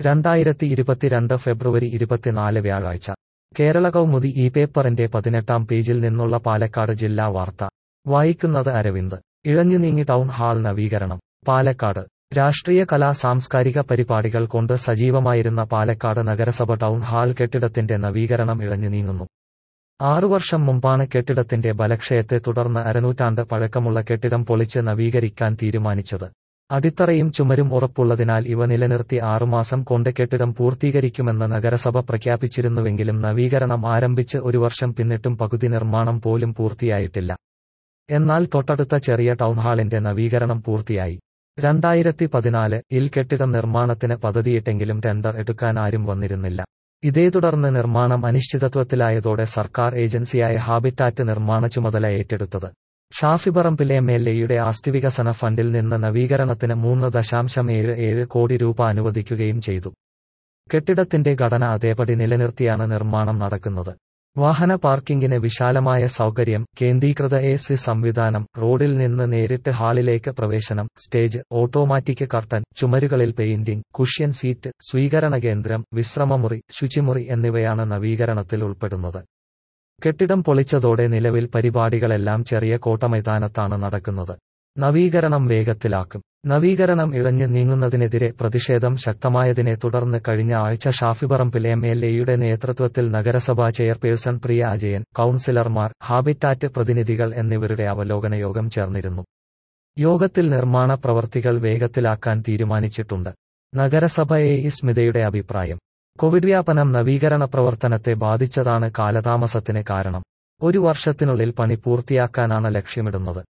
രണ്ടായിരത്തി ഇരുപത്തിരണ്ട് ഫെബ്രുവരി ഇരുപത്തിനാല് വ്യാഴാഴ്ച കേരള കൗമുദി ഈ പേപ്പറിന്റെ പതിനെട്ടാം പേജിൽ നിന്നുള്ള പാലക്കാട് ജില്ലാ വാർത്ത വായിക്കുന്നത് അരവിന്ദ് ഇഴഞ്ഞുനീങ്ങി ടൗൺ ഹാൾ നവീകരണം പാലക്കാട് രാഷ്ട്രീയ കലാ സാംസ്കാരിക പരിപാടികൾ കൊണ്ട് സജീവമായിരുന്ന പാലക്കാട് നഗരസഭ ടൗൺ ഹാൾ കെട്ടിടത്തിന്റെ നവീകരണം ഇഴഞ്ഞു നീങ്ങുന്നു ആറു വർഷം മുമ്പാണ് കെട്ടിടത്തിന്റെ ബലക്ഷയത്തെ തുടർന്ന് അരനൂറ്റാണ്ട് പഴക്കമുള്ള കെട്ടിടം പൊളിച്ച് നവീകരിക്കാൻ തീരുമാനിച്ചത് അടിത്തറയും ചുമരും ഉറപ്പുള്ളതിനാൽ ഇവ നിലനിർത്തി ആറുമാസം കൊണ്ട് കെട്ടിടം പൂർത്തീകരിക്കുമെന്ന് നഗരസഭ പ്രഖ്യാപിച്ചിരുന്നുവെങ്കിലും നവീകരണം ആരംഭിച്ച് ഒരു വർഷം പിന്നിട്ടും പകുതി നിർമ്മാണം പോലും പൂർത്തിയായിട്ടില്ല എന്നാൽ തൊട്ടടുത്ത ചെറിയ ടൗൺഹാളിന്റെ നവീകരണം പൂർത്തിയായി രണ്ടായിരത്തി പതിനാല് ഇൽ കെട്ടിടം നിർമ്മാണത്തിന് പദ്ധതിയിട്ടെങ്കിലും ടെൻഡർ എടുക്കാൻ ആരും വന്നിരുന്നില്ല ഇതേ തുടർന്ന് നിർമ്മാണം അനിശ്ചിതത്വത്തിലായതോടെ സർക്കാർ ഏജൻസിയായ ഹാബിറ്റാറ്റ് നിർമ്മാണ ചുമതല ഏറ്റെടുത്തത് ഷാഫിപറമ്പിൽ എം എൽ എയുടെ ആസ്തിവികസന ഫണ്ടിൽ നിന്ന് നവീകരണത്തിന് മൂന്ന് ദശാംശം ഏഴ് ഏഴ് കോടി രൂപ അനുവദിക്കുകയും ചെയ്തു കെട്ടിടത്തിന്റെ ഘടന അതേപടി നിലനിർത്തിയാണ് നിർമ്മാണം നടക്കുന്നത് വാഹന പാർക്കിംഗിന് വിശാലമായ സൗകര്യം കേന്ദ്രീകൃത എ സി സംവിധാനം റോഡിൽ നിന്ന് നേരിട്ട് ഹാളിലേക്ക് പ്രവേശനം സ്റ്റേജ് ഓട്ടോമാറ്റിക് കർട്ടൻ ചുമരുകളിൽ പെയിന്റിംഗ് കുഷ്യൻ സീറ്റ് സ്വീകരണ കേന്ദ്രം വിശ്രമമുറി ശുചിമുറി എന്നിവയാണ് നവീകരണത്തിൽ ഉൾപ്പെടുന്നത് കെട്ടിടം പൊളിച്ചതോടെ നിലവിൽ പരിപാടികളെല്ലാം ചെറിയ കോട്ടമൈതാനത്താണ് നടക്കുന്നത് നവീകരണം വേഗത്തിലാക്കും നവീകരണം ഇഴഞ്ഞു നീങ്ങുന്നതിനെതിരെ പ്രതിഷേധം ശക്തമായതിനെ തുടർന്ന് കഴിഞ്ഞ ആഴ്ച ഷാഫിപറമ്പിൽ എം എൽ എയുടെ നേതൃത്വത്തിൽ നഗരസഭാ ചെയർപേഴ്സൺ പ്രിയ അജയൻ കൌൺസിലർമാർ ഹാബിറ്റാറ്റ് പ്രതിനിധികൾ എന്നിവരുടെ അവലോകന യോഗം ചേർന്നിരുന്നു യോഗത്തിൽ നിർമ്മാണ പ്രവർത്തികൾ വേഗത്തിലാക്കാൻ തീരുമാനിച്ചിട്ടുണ്ട് നഗരസഭ എ ഇ സ്മിതയുടെ അഭിപ്രായം കോവിഡ് വ്യാപനം നവീകരണ പ്രവർത്തനത്തെ ബാധിച്ചതാണ് കാലതാമസത്തിന് കാരണം ഒരു വർഷത്തിനുള്ളിൽ പണി പൂർത്തിയാക്കാനാണ് ലക്ഷ്യമിടുന്നത്